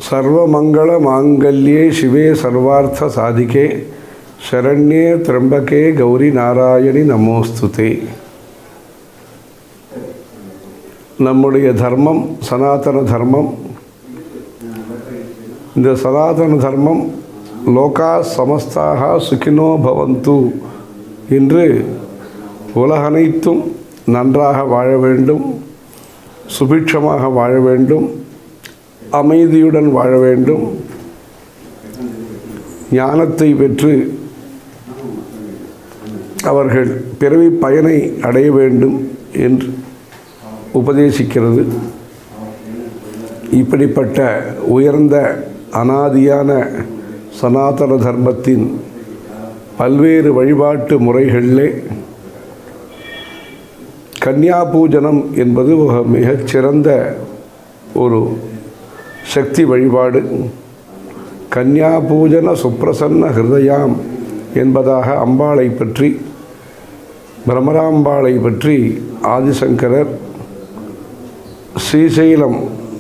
சர்வமங்கள மாங்கல்யே சிவே சர்வார்த்த சாதிகே சரண்யே திரம்பகே கௌரி நாராயணி நமோஸ்துதே நம்முடைய தர்மம் சனாதன தர்மம் இந்த சனாதன தர்மம் லோகா சமஸ்தாக சுகினோ பவந்து என்று உலகனைத்தும் நன்றாக வாழ வேண்டும் சுபிட்சமாக வாழ வேண்டும் அமைதியுடன் வாழ வேண்டும் ஞானத்தை பெற்று அவர்கள் பிறவி பயனை அடைய வேண்டும் என்று உபதேசிக்கிறது இப்படிப்பட்ட உயர்ந்த அனாதியான சனாதன தர்மத்தின் பல்வேறு வழிபாட்டு முறைகளிலே கன்னியா பூஜனம் என்பது ஒரு மிகச்சிறந்த ஒரு சக்தி வழிபாடு கன்னியா பூஜன சுப்பிரசன்ன ஹிருதயாம் என்பதாக அம்பாளை பற்றி பிரமராம்பாளை பற்றி ஆதிசங்கரர் ஸ்ரீசைலம்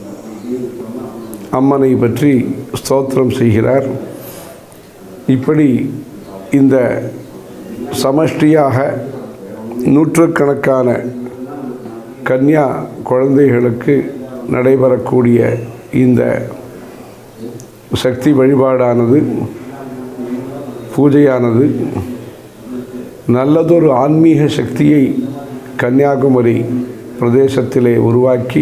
அம்மனை பற்றி ஸ்தோத்திரம் செய்கிறார் இப்படி இந்த சமஷ்டியாக நூற்றுக்கணக்கான கன்னியா குழந்தைகளுக்கு நடைபெறக்கூடிய இந்த சக்தி வழிபாடானது பூஜையானது நல்லதொரு ஆன்மீக சக்தியை கன்னியாகுமரி பிரதேசத்திலே உருவாக்கி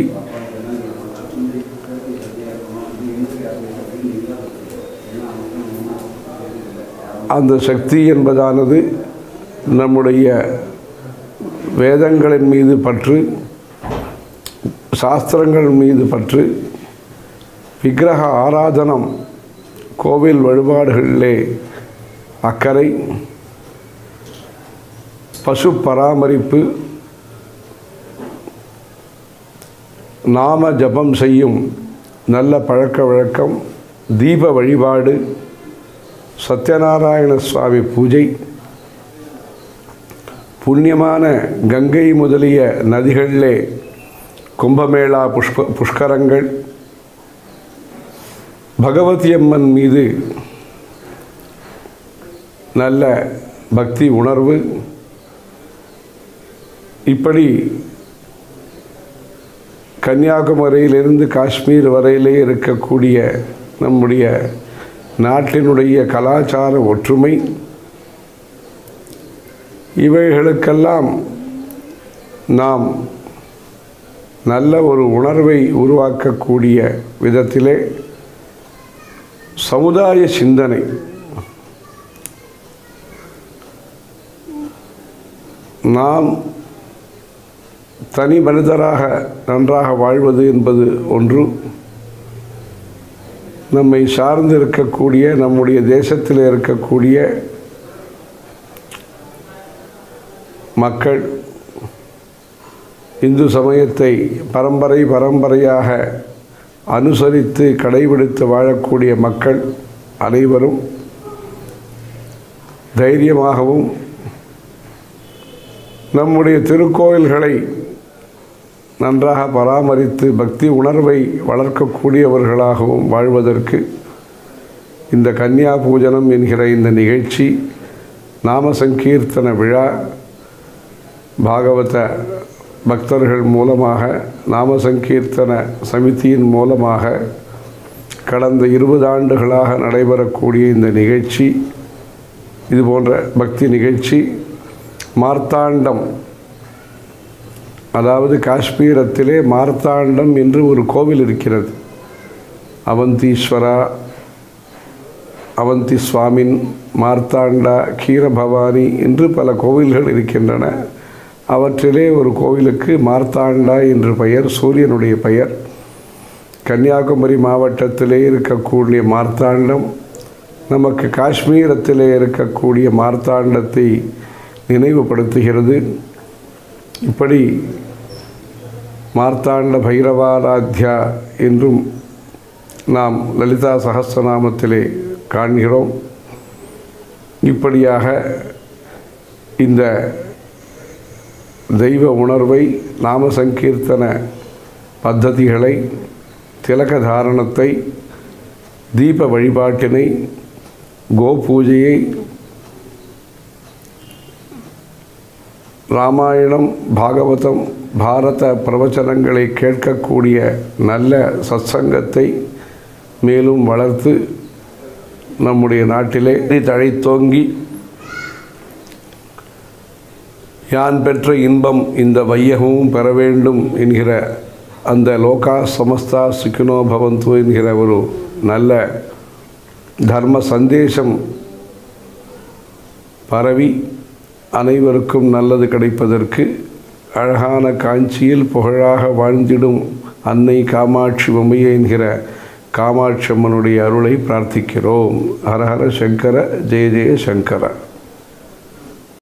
அந்த சக்தி என்பதானது நம்முடைய வேதங்களின் மீது பற்று சாஸ்திரங்கள் மீது பற்று விக்கிரக ஆராதனம் கோவில் வழிபாடுகளிலே அக்கறை பசு பராமரிப்பு நாம ஜபம் செய்யும் நல்ல பழக்க வழக்கம் தீப வழிபாடு சத்யநாராயண சுவாமி பூஜை புண்ணியமான கங்கை முதலிய நதிகளிலே கும்பமேளா புஷ்ப புஷ்கரங்கள் பகவதி அம்மன் மீது நல்ல பக்தி உணர்வு இப்படி கன்னியாகுமரியிலிருந்து காஷ்மீர் வரையிலே இருக்கக்கூடிய நம்முடைய நாட்டினுடைய கலாச்சார ஒற்றுமை இவைகளுக்கெல்லாம் நாம் நல்ல ஒரு உணர்வை உருவாக்கக்கூடிய விதத்திலே சமுதாய சிந்தனை நாம் தனி மனிதராக நன்றாக வாழ்வது என்பது ஒன்று நம்மை சார்ந்து இருக்கக்கூடிய நம்முடைய தேசத்தில் இருக்கக்கூடிய மக்கள் இந்து சமயத்தை பரம்பரை பரம்பரையாக அனுசரித்து கடைபிடித்து வாழக்கூடிய மக்கள் அனைவரும் தைரியமாகவும் நம்முடைய திருக்கோயில்களை நன்றாக பராமரித்து பக்தி உணர்வை வளர்க்கக்கூடியவர்களாகவும் வாழ்வதற்கு இந்த கன்னியா பூஜனம் என்கிற இந்த நிகழ்ச்சி நாம சங்கீர்த்தன விழா பாகவத பக்தர்கள் மூலமாக நாம சங்கீர்த்தன சமிதியின் மூலமாக கடந்த இருபது ஆண்டுகளாக நடைபெறக்கூடிய இந்த நிகழ்ச்சி இது போன்ற பக்தி நிகழ்ச்சி மார்த்தாண்டம் அதாவது காஷ்மீரத்திலே மார்த்தாண்டம் என்று ஒரு கோவில் இருக்கிறது அவந்தீஸ்வரா அவந்தி சுவாமின் மார்த்தாண்டா கீரபவானி என்று பல கோவில்கள் இருக்கின்றன அவற்றிலே ஒரு கோவிலுக்கு மார்த்தாண்டா என்று பெயர் சூரியனுடைய பெயர் கன்னியாகுமரி மாவட்டத்திலே இருக்கக்கூடிய மார்த்தாண்டம் நமக்கு காஷ்மீரத்திலே இருக்கக்கூடிய மார்த்தாண்டத்தை நினைவுபடுத்துகிறது இப்படி மார்த்தாண்ட பைரவாராத்யா என்றும் நாம் லலிதா சகஸ்ரநாமத்திலே காண்கிறோம் இப்படியாக இந்த தெய்வ உணர்வை நாம சங்கீர்த்தன பத்ததிகளை திலக தாரணத்தை தீப வழிபாட்டினை கோ பூஜையை ராமாயணம் பாகவதம் பாரத பிரவச்சனங்களை கேட்கக்கூடிய நல்ல சத்சங்கத்தை மேலும் வளர்த்து நம்முடைய நாட்டிலே தழைத்தோங்கி யான் பெற்ற இன்பம் இந்த வையகமும் பெற வேண்டும் என்கிற அந்த லோகா சமஸ்தா சுக்கினோ பவந்து என்கிற ஒரு நல்ல தர்ம சந்தேசம் பரவி அனைவருக்கும் நல்லது கிடைப்பதற்கு அழகான காஞ்சியில் புகழாக வாழ்ந்திடும் அன்னை காமாட்சி பொம்மையை என்கிற காமாட்சி அம்மனுடைய அருளை பிரார்த்திக்கிறோம் ஹரஹர சங்கர ஜெய ஜெய சங்கர